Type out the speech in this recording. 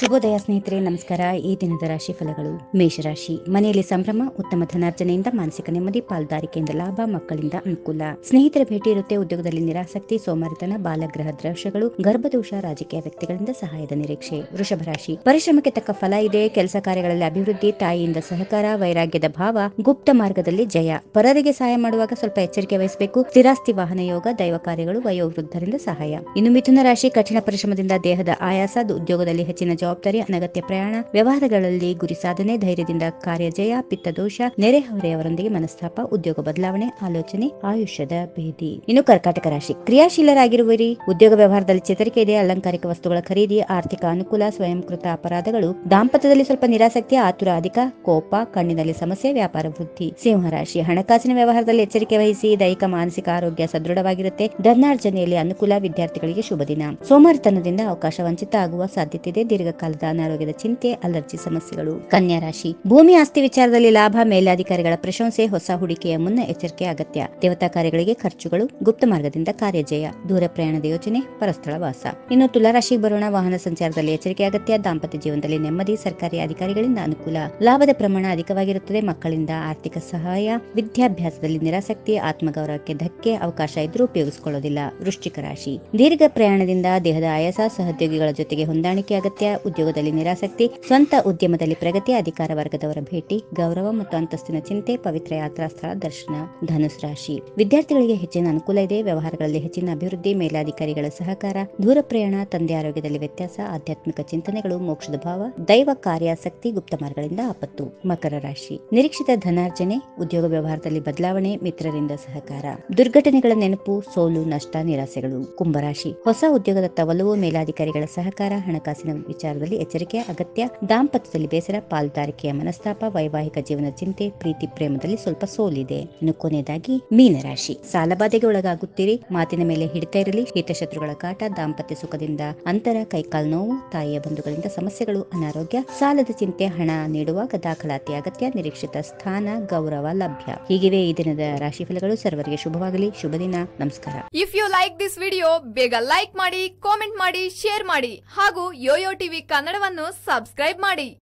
ಶುಭೋದಯ ಸ್ನೇಹಿತರೆ ನಮಸ್ಕಾರ ಈ ದಿನದ ರಾಶಿ ಫಲಗಳು ಮೇಷರಾಶಿ ಮನೆಯಲ್ಲಿ ಸಂಭ್ರಮ ಉತ್ತಮ ಧನಾರ್ಜನೆಯಿಂದ ಮಾನಸಿಕ ನೆಮ್ಮದಿ ಪಾಲ್ದಾರಿಕೆಯಿಂದ ಲಾಭ ಮಕ್ಕಳಿಂದ ಅನುಕೂಲ ಸ್ನೇಹಿತರ ಭೇಟಿ ಇರುತ್ತೆ ಉದ್ಯೋಗದಲ್ಲಿ ನಿರಾಸಕ್ತಿ ಸೋಮಾರಿತನ ಬಾಲಗ್ರಹ ದೃಶ್ಯಗಳು ಗರ್ಭದೋಷ ರಾಜಕೀಯ ವ್ಯಕ್ತಿಗಳಿಂದ ಸಹಾಯದ ನಿರೀಕ್ಷೆ ವೃಷಭ ರಾಶಿ ಪರಿಶ್ರಮಕ್ಕೆ ತಕ್ಕ ಫಲ ಇದೆ ಕೆಲಸ ಕಾರ್ಯಗಳಲ್ಲಿ ಅಭಿವೃದ್ಧಿ ತಾಯಿಯಿಂದ ಸಹಕಾರ ವೈರಾಗ್ಯದ ಭಾವ ಗುಪ್ತ ಮಾರ್ಗದಲ್ಲಿ ಜಯ ಪರರಿಗೆ ಸಹಾಯ ಮಾಡುವಾಗ ಸ್ವಲ್ಪ ಎಚ್ಚರಿಕೆ ವಹಿಸಬೇಕು ಸ್ಥಿರಾಸ್ತಿ ವಾಹನ ಯೋಗ ದೈವ ಕಾರ್ಯಗಳು ವಯೋವೃದ್ಧರಿಂದ ಸಹಾಯ ಇನ್ನು ಮಿಥುನ ರಾಶಿ ಕಠಿಣ ಪರಿಶ್ರಮದಿಂದ ದೇಹದ ಆಯಾಸ ಉದ್ಯೋಗದಲ್ಲಿ ಹೆಚ್ಚಿನ ಜವಾಬ್ದಾರಿ ಅನಗತ್ಯ ಪ್ರಯಾಣ ವ್ಯವಹಾರಗಳಲ್ಲಿ ಗುರಿ ಸಾಧನೆ ಧೈರ್ಯದಿಂದ ಕಾರ್ಯಜಯ ಪಿತ್ತದೋಷ ನೆರೆಹೊರೆಯವರೊಂದಿಗೆ ಮನಸ್ತಾಪ ಉದ್ಯೋಗ ಬದಲಾವಣೆ ಆಲೋಚನೆ ಆಯುಷ್ಯದ ಭೇದಿ ಇನ್ನು ಕರ್ಕಾಟಕ ರಾಶಿ ಕ್ರಿಯಾಶೀಲರಾಗಿರುವಿರಿ ಉದ್ಯೋಗ ವ್ಯವಹಾರದಲ್ಲಿ ಚೇತರಿಕೆ ಇದೆ ಅಲಂಕಾರಿಕ ವಸ್ತುಗಳ ಖರೀದಿ ಆರ್ಥಿಕ ಅನುಕೂಲ ಸ್ವಯಂಕೃತ ಅಪರಾಧಗಳು ದಾಂಪತ್ಯದಲ್ಲಿ ಸ್ವಲ್ಪ ನಿರಾಸಕ್ತಿ ಆತುರ ಅಧಿಕ ಕೋಪ ಕಣ್ಣಿನಲ್ಲಿ ಸಮಸ್ಯೆ ವ್ಯಾಪಾರ ವೃದ್ಧಿ ಸಿಂಹರಾಶಿ ಹಣಕಾಸಿನ ವ್ಯವಹಾರದಲ್ಲಿ ಎಚ್ಚರಿಕೆ ವಹಿಸಿ ದೈಹಿಕ ಮಾನಸಿಕ ಆರೋಗ್ಯ ಸದೃಢವಾಗಿರುತ್ತೆ ಧನಾರ್ಜನೆಯಲ್ಲಿ ಅನುಕೂಲ ವಿದ್ಯಾರ್ಥಿಗಳಿಗೆ ಶುಭ ದಿನ ಸೋಮಾರಿತನದಿಂದ ಅವಕಾಶ ವಂಚಿತ ಆಗುವ ಸಾಧ್ಯತೆ ಇದೆ ದೀರ್ಘಕಾಲದ ಅನಾರೋಗ್ಯದ ಚಿಂತೆ ಅಲರ್ಜಿ ಸಮಸ್ಯೆಗಳು ಕನ್ಯಾ ರಾಶಿ ಭೂಮಿ ಆಸ್ತಿ ವಿಚಾರದಲ್ಲಿ ಲಾಭ ಮೇಲಾಧಿಕಾರಿಗಳ ಪ್ರಶಂಸೆ ಹೊಸ ಹೂಡಿಕೆಯ ಮುನ್ನ ಎಚ್ಚರಿಕೆ ಅಗತ್ಯ ದೇವತಾ ಕಾರ್ಯಗಳಿಗೆ ಖರ್ಚುಗಳು ಗುಪ್ತ ಮಾರ್ಗದಿಂದ ಕಾರ್ಯಜಯ ದೂರ ಪ್ರಯಾಣದ ಯೋಚನೆ ಪರಸ್ಥಳ ವಾಸ ಇನ್ನು ತುಲಾರಾಶಿಗೆ ಬರೋಣ ವಾಹನ ಸಂಚಾರದಲ್ಲಿ ಎಚ್ಚರಿಕೆ ಅಗತ್ಯ ದಾಂಪತ್ಯ ಜೀವನದಲ್ಲಿ ನೆಮ್ಮದಿ ಸರ್ಕಾರಿ ಅಧಿಕಾರಿಗಳಿಂದ ಅನುಕೂಲ ಲಾಭದ ಪ್ರಮಾಣ ಅಧಿಕವಾಗಿರುತ್ತದೆ ಮಕ್ಕಳಿಂದ ಆರ್ಥಿಕ ಸಹಾಯ ವಿದ್ಯಾಭ್ಯಾಸದಲ್ಲಿ ನಿರಾಸಕ್ತಿ ಆತ್ಮಗೌರವಕ್ಕೆ ಧಕ್ಕೆ ಅವಕಾಶ ಇದ್ರೂ ಉಪಯೋಗಿಸಿಕೊಳ್ಳೋದಿಲ್ಲ ವೃಶ್ಚಿಕ ರಾಶಿ ದೀರ್ಘ ಪ್ರಯಾಣದಿಂದ ದೇಹದ ಆಯಾಸ ಸಹೋದ್ಯೋಗಿಗಳ ಜೊತೆಗೆ ಹೊಂದಾಣಿಕೆ ಅಗತ್ಯ ಉದ್ಯೋಗದಲ್ಲಿ ನಿರಾಸಕ್ತಿ ಸ್ವಂತ ಉದ್ಯಮದಲ್ಲಿ ಪ್ರಗತಿ ಅಧಿಕಾರ ವರ್ಗದವರ ಭೇಟಿ ಗೌರವ ಮತ್ತು ಅಂತಸ್ತಿನ ಚಿಂತೆ ಪವಿತ್ರ ಯಾತ್ರಾ ಸ್ಥಳ ದರ್ಶನ ಧನುಸ್ ರಾಶಿ ವಿದ್ಯಾರ್ಥಿಗಳಿಗೆ ಹೆಚ್ಚಿನ ಅನುಕೂಲ ಇದೆ ವ್ಯವಹಾರಗಳಲ್ಲಿ ಹೆಚ್ಚಿನ ಅಭಿವೃದ್ಧಿ ಮೇಲಾಧಿಕಾರಿಗಳ ಸಹಕಾರ ದೂರ ಪ್ರಯಾಣ ತಂದೆ ಆರೋಗ್ಯದಲ್ಲಿ ವ್ಯತ್ಯಾಸ ಆಧ್ಯಾತ್ಮಿಕ ಚಿಂತನೆಗಳು ಮೋಕ್ಷದ ಭಾವ ದೈವ ಕಾರ್ಯಾಸಕ್ತಿ ಗುಪ್ತ ಮಾರ್ಗಗಳಿಂದ ಆಪತ್ತು ಮಕರ ರಾಶಿ ನಿರೀಕ್ಷಿತ ಧನಾರ್ಜನೆ ಉದ್ಯೋಗ ವ್ಯವಹಾರದಲ್ಲಿ ಬದಲಾವಣೆ ಮಿತ್ರರಿಂದ ಸಹಕಾರ ದುರ್ಘಟನೆಗಳ ನೆನಪು ಸೋಲು ನಷ್ಟ ನಿರಾಸೆಗಳು ಕುಂಭರಾಶಿ ಹೊಸ ಉದ್ಯೋಗದತ್ತ ಒಲವು ಮೇಲಾಧಿಕಾರಿಗಳ ಸಹಕಾರ ಹಣಕಾಸಿನ ವಿಚಾರದಲ್ಲಿ ಎಚ್ಚರಿಕೆ ಅಗತ್ಯ ದಾಂಪತ್ಯದಲ್ಲಿ ಬೇಸರ ಪಾಲ್ದಾರಿಕೆಯ ಮನಸ್ತಾಪ ವೈವಾಹಿಕ ಜೀವನ ಚಿಂತೆ ಪ್ರೀತಿ ಪ್ರೇಮದಲ್ಲಿ ಸ್ವಲ್ಪ ಸೋಲಿದೆ ಇನ್ನು ಕೊನೆಯದಾಗಿ ಮೀನರಾಶಿ ಸಾಲಬಾಧೆಗೆ ಒಳಗಾಗುತ್ತೀರಿ ಮಾತಿನ ಮೇಲೆ ಹಿಡಿತಾ ಇರಲಿ ಹಿತಶತ್ರುಗಳ ಕಾಟ ದಾಂಪತ್ಯ ಸುಖದಿಂದ ಅಂತರ ಕೈಕಾಲು ನೋವು ತಾಯಿಯ ಬಂಧುಗಳಿಂದ ಸಮಸ್ಯೆಗಳು ಅನಾರೋಗ್ಯ ಸಾಲದ ಚಿಂತೆ ಹಣ ನೀಡುವಾಗ ದಾಖಲಾತಿ ಅಗತ್ಯ ನಿರೀಕ್ಷಿತ ಸ್ಥಾನ ಗೌರವ ಲಭ್ಯ ಹೀಗಿವೆ ಈ ದಿನದ ರಾಶಿಫಲಗಳು ಸರ್ವರಿಗೆ ಶುಭವಾಗಲಿ ಶುಭ ದಿನ ನಮಸ್ಕಾರ if you like this video ಬೇಗ ಲೈಕ್ ಮಾಡಿ ಕಾಮೆಂಟ್ ಮಾಡಿ ಶೇರ್ ಮಾಡಿ ಹಾಗೂ ಯೋಯೋ ಟಿವಿ ಕನ್ನಡವನ್ನು ಸಬ್ಸ್ಕ್ರೈಬ್ ಮಾಡಿ